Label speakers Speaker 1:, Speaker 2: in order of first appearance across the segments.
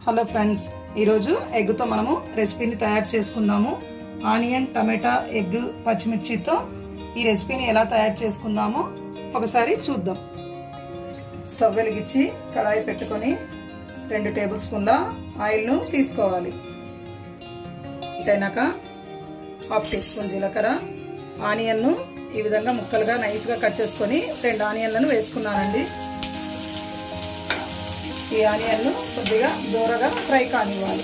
Speaker 1: hello friends ఈరోజు ఎగ్తో మనము రెసిపీని తయారు చేసుకుందాము ఆనియన్ టమాటా ఎగ్ పచ్చిమిర్చితో ఈ రెసిపీని ఎలా తయారు చేసుకుందామో ఒకసారి చూద్దాం స్టవ్ వెలిగించి కడాయి పెట్టుకొని రెండు టేబుల్ స్పూన్ల ఆయిల్ను తీసుకోవాలి ఇటైనాక హాఫ్ టీ స్పూన్ జీలకర్ర ఆనియన్ను ఈ విధంగా ముక్కలుగా నైస్గా కట్ చేసుకొని రెండు ఆనియన్లను వేసుకున్నానండి ఈ ఆనియన్ను కొద్దిగా దూరగా ఫ్రై కానివ్వాలి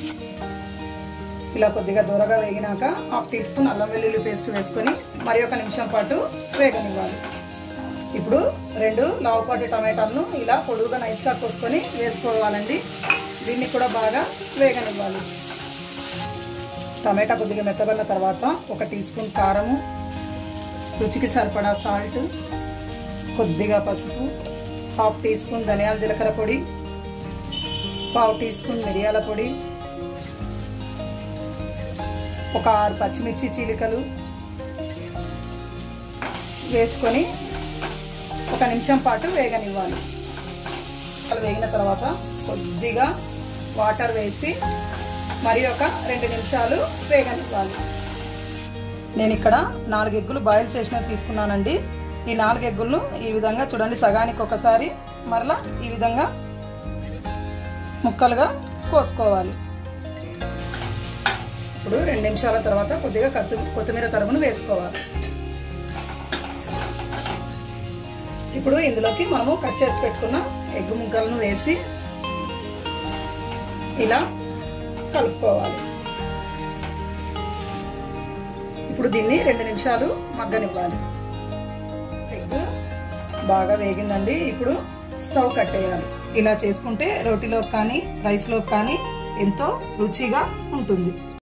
Speaker 1: ఇలా కొద్దిగా దూరగా వేగినాక హాఫ్ టీ స్పూన్ అల్లం వెల్లుల్లి పేస్ట్ వేసుకొని మరి ఒక నిమిషం పాటు వేగనివ్వాలి ఇప్పుడు రెండు లావుపాటి టమాటాలను ఇలా పొడుగుగా నైస్గా కోసుకొని వేసుకోవాలండి దీన్ని కూడా బాగా వేగనివ్వాలి టమాటా కొద్దిగా మెత్తబడిన తర్వాత ఒక టీ స్పూన్ కారము రుచికి సరిపడా సాల్ట్ కొద్దిగా పసుపు హాఫ్ టీ స్పూన్ ధనియాల జీలకర్ర పొడి పావు టీ స్పూన్ మిరియాల పొడి ఒక ఆరు పచ్చిమిర్చి చీలికలు వేసుకొని ఒక నిమిషం పాటు వేగనివ్వాలి వేగిన తర్వాత కొద్దిగా వాటర్ వేసి మరి ఒక రెండు నిమిషాలు వేగనివ్వాలి నేను ఇక్కడ నాలుగు ఎగ్గులు బాయిల్ చేసినవి తీసుకున్నానండి ఈ నాలుగు ఎగ్గులను ఈ విధంగా చూడండి సగానికి ఒకసారి మరలా ఈ విధంగా ముక్కలుగా కోసుకోవాలి ఇప్పుడు రెండు నిమిషాల తర్వాత కొద్దిగా కత్తు కొత్తిమీర తరుగును వేసుకోవాలి ఇప్పుడు ఇందులోకి మనము కట్ చేసి పెట్టుకున్న ఎగ్గు ముక్కలను వేసి ఇలా కలుపుకోవాలి ఇప్పుడు దీన్ని రెండు నిమిషాలు మగ్గనివ్వాలి ఎగ్ బాగా వేగిందండి ఇప్పుడు స్టవ్ కట్టేయాలి ఇలా చేసుకుంటే రోటీలో కానీ రైస్లో కానీ ఎంతో రుచిగా ఉంటుంది